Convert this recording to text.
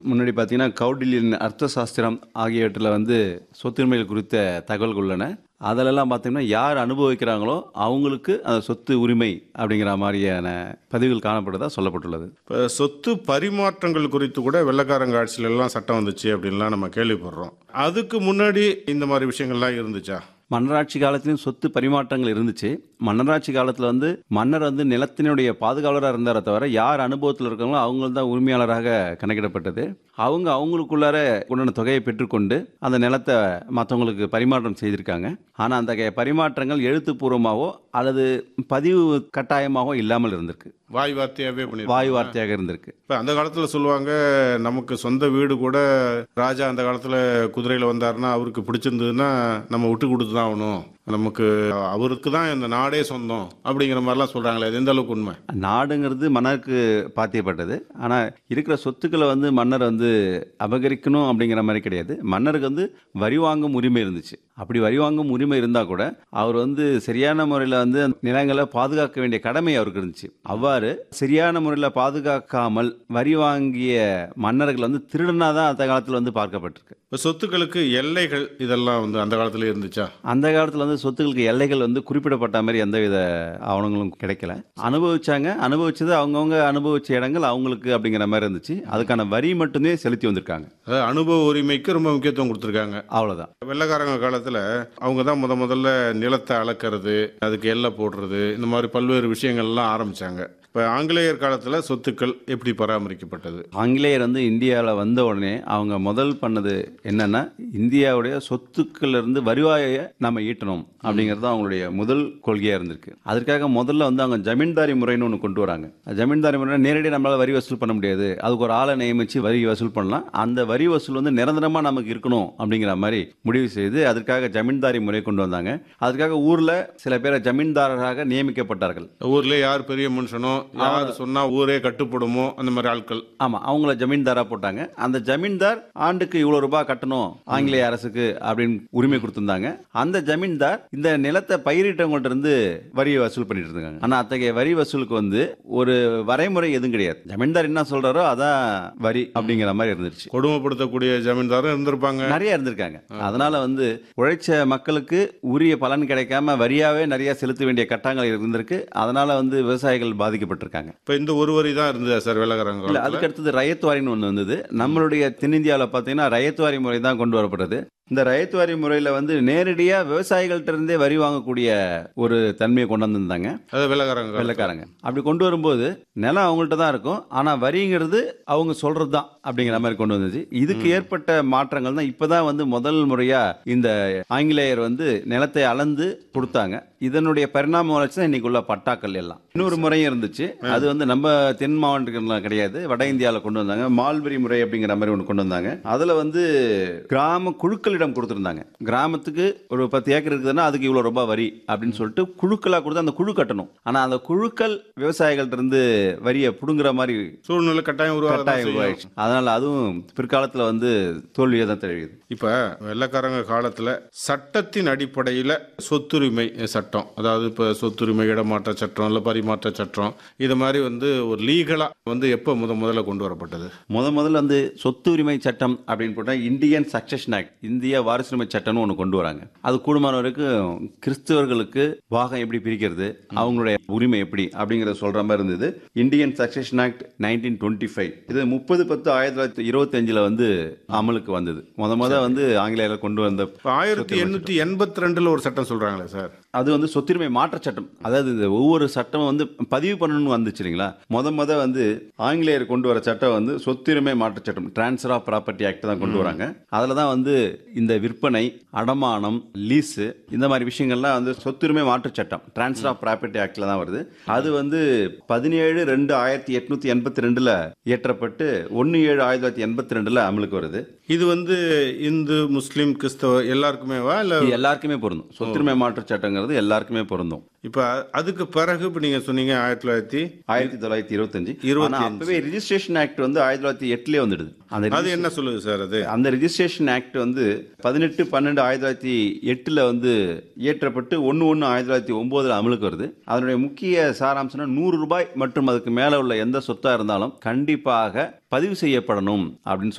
முன்னாடி பார்த்தீங்கன்னா கௌடில்யன் அர்த்த சாஸ்திரம் ஆகியவற்றில் வந்து சொத்துரிமைகள் குறித்த தகவல்கள் உள்ளன அதிலெல்லாம் பார்த்தீங்கன்னா யார் அனுபவிக்கிறாங்களோ அவங்களுக்கு அந்த சொத்து உரிமை அப்படிங்கிற மாதிரியான பதிவுகள் காணப்படுறதா சொல்லப்பட்டுள்ளது இப்போ சொத்து பரிமாற்றங்கள் குறித்து கூட வெள்ளக்காரங்க ஆட்சியில எல்லாம் சட்டம் வந்துச்சு அப்படின்லாம் நம்ம கேள்விப்படுறோம் அதுக்கு முன்னாடி இந்த மாதிரி விஷயங்கள்லாம் இருந்துச்சா மன்னராட்சி காலத்திலும் சொத்து பரிமாற்றங்கள் இருந்துச்சு மன்னராட்சி காலத்தில் வந்து மன்னர் வந்து நிலத்தினுடைய பாதுகாவலராக இருந்தாரே தவிர யார் அனுபவத்தில் இருக்காங்களோ அவங்க தான் உரிமையாளராக கணக்கிடப்பட்டது அவங்க அவங்களுக்குள்ளார உண்டான தொகையை பெற்றுக்கொண்டு அந்த நிலத்தை மற்றவங்களுக்கு பரிமாற்றம் செய்திருக்காங்க ஆனால் அந்த கே- பரிமாற்றங்கள் எழுத்துப்பூர்வமாகவோ அல்லது பதிவு கட்டாயமாகவோ இல்லாமல் இருந்திருக்கு வாய் வார்த்தையாவே பண்ணி வாயு வார்த்தையாக இருந்திருக்கு இப்போ அந்த காலத்தில் சொல்லுவாங்க நமக்கு சொந்த வீடு கூட ராஜா அந்த காலத்தில் குதிரையில் வந்தாருன்னா அவருக்கு பிடிச்சிருந்ததுன்னா நம்ம விட்டு கொடுத்து தான் ஆகணும் நமக்கு அவருக்கு தான் இந்த நாடே சொந்தம் அப்படிங்கிற மாதிரிலாம் சொல்கிறாங்களே அது எந்த அளவுக்கு உண்மை நாடுங்கிறது மன்னருக்கு பாத்தியப்பட்டது ஆனால் இருக்கிற சொத்துக்களை வந்து மன்னர் வந்து அபகரிக்கணும் அப்படிங்கிற மாதிரி கிடையாது மன்னருக்கு வந்து வரி வாங்கும் உரிமை இருந்துச்சு அப்படி வரி வாங்கும் உரிமை இருந்தால் கூட அவர் வந்து சரியான முறையில் வந்து அந்த நிலங்களை பாதுகாக்க வேண்டிய கடமை அவருக்கு இருந்துச்சு அவ்வாறு சரியான முறையில் பாதுகாக்காமல் வரி வாங்கிய மன்னர்கள் வந்து திருடனாக தான் அந்த காலத்தில் வந்து பார்க்கப்பட்டிருக்கு இப்போ சொத்துக்களுக்கு எல்லைகள் இதெல்லாம் வந்து அந்த காலத்துல இருந்துச்சா அந்த காலத்தில் வந்து சொத்துக்களுக்கு எல்லைகள் வந்து குறிப்பிடப்பட்ட மாதிரி எந்தவித ஆவணங்களும் கிடைக்கல அனுபவிச்சாங்க அனுபவிச்சது அவங்கவுங்க அனுபவிச்ச இடங்கள் அவங்களுக்கு அப்படிங்கிற மாதிரி இருந்துச்சு அதுக்கான வரி மட்டுமே செலுத்தி வந்திருக்காங்க அதாவது அனுபவ உரிமைக்கு ரொம்ப முக்கியத்துவம் கொடுத்துருக்காங்க அவ்வளோதான் வெள்ளக்காரங்க காலத்தில் அவங்க தான் முத முதல்ல நிலத்தை அளக்கிறது அதுக்கு எல்லை போடுறது இந்த மாதிரி பல்வேறு விஷயங்கள்லாம் ஆரம்பிச்சாங்க இப்போ ஆங்கிலேயர் காலத்தில் சொத்துக்கள் எப்படி பராமரிக்கப்பட்டது ஆங்கிலேயர் வந்து இந்தியாவில் வந்த உடனே அவங்க முதல் பண்ணது என்னன்னா இந்தியாவுடைய சொத்துக்கள்ல இருந்து வருவாயை நம்ம ஈட்டணும் அப்படிங்கிறது தான் அவங்களுடைய முதல் கொள்கையாக இருந்திருக்கு அதற்காக முதல்ல வந்து அவங்க ஜமீன்தாரி முறைன்னு ஒன்று கொண்டு வராங்க ஜமீன்தாரி முறை நேரடியாக நம்மளால் வரி வசூல் பண்ண முடியாது அதுக்கு ஒரு ஆளை நியமித்து வரி வசூல் பண்ணலாம் அந்த வரி வசூல் வந்து நிரந்தரமாக நமக்கு இருக்கணும் அப்படிங்கிற மாதிரி முடிவு செய்து அதற்காக ஜமீன்தாரி முறை கொண்டு வந்தாங்க அதற்காக ஊரில் சில பேரை ஜமீன்தாரராக நியமிக்கப்பட்டார்கள் ஊர்ல யார் பெரிய மனுஷனோ யார் சொன்னா ஊரே கட்டுப்படுமோ அந்த மாதிரி ஆட்கள் ஆமாம் அவங்கள ஜமீன்தாரா போட்டாங்க அந்த ஜமீன்தார் ஆண்டுக்கு இவ்வளோ ரூபாய் கட்டணும் ஆங்கிலேய அரசுக்கு அப்படின்னு உரிமை கொடுத்திருந்தாங்க அந்த ஜமீன்தார் இந்த நிலத்தை பயிரிட்டவங்கள்ட்ட இருந்து வரி வசூல் பண்ணிட்டு இருந்தாங்க ஆனால் அத்தகைய வரி வசூலுக்கு வந்து ஒரு வரைமுறை எதுவும் கிடையாது ஜமீன்தார் என்ன சொல்றாரோ அதான் வரி அப்படிங்கிற மாதிரி இருந்துருச்சு கொடுமைப்படுத்தக்கூடிய ஜமீன்தாரும் இருந்திருப்பாங்க நிறைய இருந்திருக்காங்க அதனால வந்து உழைச்ச மக்களுக்கு உரிய பலன் கிடைக்காம வரியாவே நிறைய செலுத்த வேண்டிய கட்டங்கள் இருந்திருக்கு அதனால வந்து விவசாயிகள் பாதிக்கப்பட்டிருக்காங்க இப்போ இந்த ஒரு வரி தான் இருந்ததா சார் வெள்ளக்காரங்க இல்ல காலத்துல? அதுக்கு அடுத்தது ரயத்வாரின்னு ஒன்று வந்தது நம்மளுடைய தென்னிந்தியாவில் பார்த்தீங்கன்னா ரயத்வாரி முறை தான் கொண்டு வரப்பட்டது இந்த ரயத்வாரி முறையில் வந்து நேரடியாக விவசாயிகள்ட்ட இருந்தே வரி வாங்கக்கூடிய ஒரு தன்மையை கொண்டு வந்திருந்தாங்க அது வெள்ளக்காரங்க காலத்துல. வெள்ளைக்காரங்க அப்படி கொண்டு வரும்போது நிலம் அவங்கள்ட்ட தான் இருக்கும் ஆனால் வரிங்கிறது அவங்க சொல்றது தான் அப்படிங்கிற மாதிரி கொண்டு வந்துச்சு இதுக்கு ஏற்பட்ட மாற்றங்கள் தான் இப்போதான் வந்து முதல் முறையாக இந்த ஆங்கிலேயர் வந்து நிலத்தை அளந்து கொடுத்தாங்க இதனுடைய பரிணாம வளர்ச்சி தான் இன்னைக்கு உள்ள பட்டாக்கள் எல்லாம் இன்னொரு முறையும் இருந்துச்சு அது வந்து நம்ம தென் மாவட்டங்கள்லாம் கிடையாது வட இந்தியாவில் கொண்டு வந்தாங்க மால்பரி முறை அப்படிங்கிற மாதிரி ஒன்று கொண்டு வந்தாங்க அதில் வந்து கிராம குழுக்களிடம் கொடுத்துருந்தாங்க கிராமத்துக்கு ஒரு பத்து ஏக்கர் இருக்குதுன்னா அதுக்கு இவ்வளோ ரூபாய் வரி அப்படின்னு சொல்லிட்டு குழுக்களாக கொடுத்து அந்த குழு கட்டணும் ஆனால் அந்த குழுக்கள் விவசாயிகள்ட்ட இருந்து வரியை பிடுங்குற மாதிரி சூழ்நிலை கட்டாயம் உருவாக கட்டாயம் உருவாயிடுச்சு அதனால அதுவும் பிற்காலத்தில் வந்து தோல்வியை தான் தெரியுது இப்ப வெள்ளக்காரங்க காலத்துல சட்டத்தின் அடிப்படையில சொத்துரிமை சட்டம் அதாவது இப்ப சொத்துரிமை இடமாற்ற சட்டம் இல்ல பரிமாற்ற சட்டம் இது மாதிரி வந்து ஒரு லீகலா வந்து எப்ப முத முதல்ல கொண்டு வரப்பட்டது முத முதல்ல வந்து சொத்து உரிமை சட்டம் அப்படின்னு போட்டால் இந்தியன் சக்சஷன் ஆக்ட் இந்திய வாரிசுரிமை சட்டம்னு ஒன்று கொண்டு வராங்க அது கூடுமான வரைக்கும் கிறிஸ்தவர்களுக்கு பாகம் எப்படி பிரிக்கிறது அவங்களுடைய உரிமை எப்படி அப்படிங்கறத சொல்ற மாதிரி இருந்தது Indian succession act nineteen twenty five இது முப்பது பத்து ஆயிரத்தி தொள்ளாயிரத்தி இருபத்தஞ்சில் வந்து அமலுக்கு வந்தது முத முத வந்து ஆங்கிலேயர்கள் கொண்டு வந்த இப்ப ஆயிரத்தி எண்ணூத்தி எண்பத்தி ரெண்டுல ஒரு சட்டம் சொல்றாங்களே சார் அது வந்து சொத்துரிமை மாற்ற சட்டம் அதாவது இந்த ஒவ்வொரு சட்டமும் வந்து பதிவு பண்ணணும்னு வந்துச்சு இல்லைங்களா முத முத வந்து ஆங்கிலேயர் கொண்டு வர சட்டம் வந்து சொத்துரிமை மாற்ற சட்டம் டிரான்ஸ்ஃபர் ஆஃப் ப்ராப்பர்ட்டி ஆக்ட் தான் கொண்டு வராங்க அதில் தான் வந்து இந்த விற்பனை அடமானம் லீஸு இந்த மாதிரி விஷயங்கள்லாம் வந்து சொத்துரிமை மாற்று சட்டம் டிரான்ஸ்ஃபர் ஆஃப் ப்ராப்பர்ட்டி ஆக்டில் தான் வருது அது வந்து பதினேழு ரெண்டு ஆயிரத்தி எட்நூத்தி எண்பத்தி ரெண்டுல இயற்றப்பட்டு ஒன்று ஏழு ஆயிரத்தி தொள்ளாயிரத்தி எண்பத்தி ரெண்டுல அமலுக்கு வருது இது வந்து இந்து முஸ்லீம் கிறிஸ்தவ எல்லாருக்குமேவா இல்ல இது எல்லாருக்குமே பொருந்தும் சொத்துரிமை மாற்று சட்டங்கிறது எல்லாருக்குமே பொருந்தும் இப்ப அதுக்கு பிறகு இப்ப நீங்க சொன்னீங்க ஆயிரத்தி தொள்ளாயிரத்தி ஆயிரத்தி தொள்ளாயிரத்தி இருபத்தஞ்சு இருபத்தி ஆனா அப்பவே ரிஜிஸ்ட்ரேஷன் ஆக்ட் வந்து ஆயிரத்தி தொள்ளாயிரத்தி எட்டுலயே வந்துடுது அந்த அது என்ன சொல்லுது சார் அது அந்த ரிஜிஸ்ட்ரேஷன் ஆக்ட் வந்து பதினெட்டு பன்னெண்டு ஆயிரத்தி தொள்ளாயிரத்தி எட்டுல வந்து இயற்றப்பட்டு ஒன்று ஒன்று ஆயிரத்தி தொள்ளாயிரத்தி ஒன்பதுல அமலுக்கு வருது அதனுடைய முக்கிய சாராம்சம்னா நூறு ரூபாய் மற்றும் அதுக்கு மேல உள்ள எந்த சொத்தா இருந்தாலும் கண்டிப்பாக பதிவு செய்யப்படணும் அப்படின்னு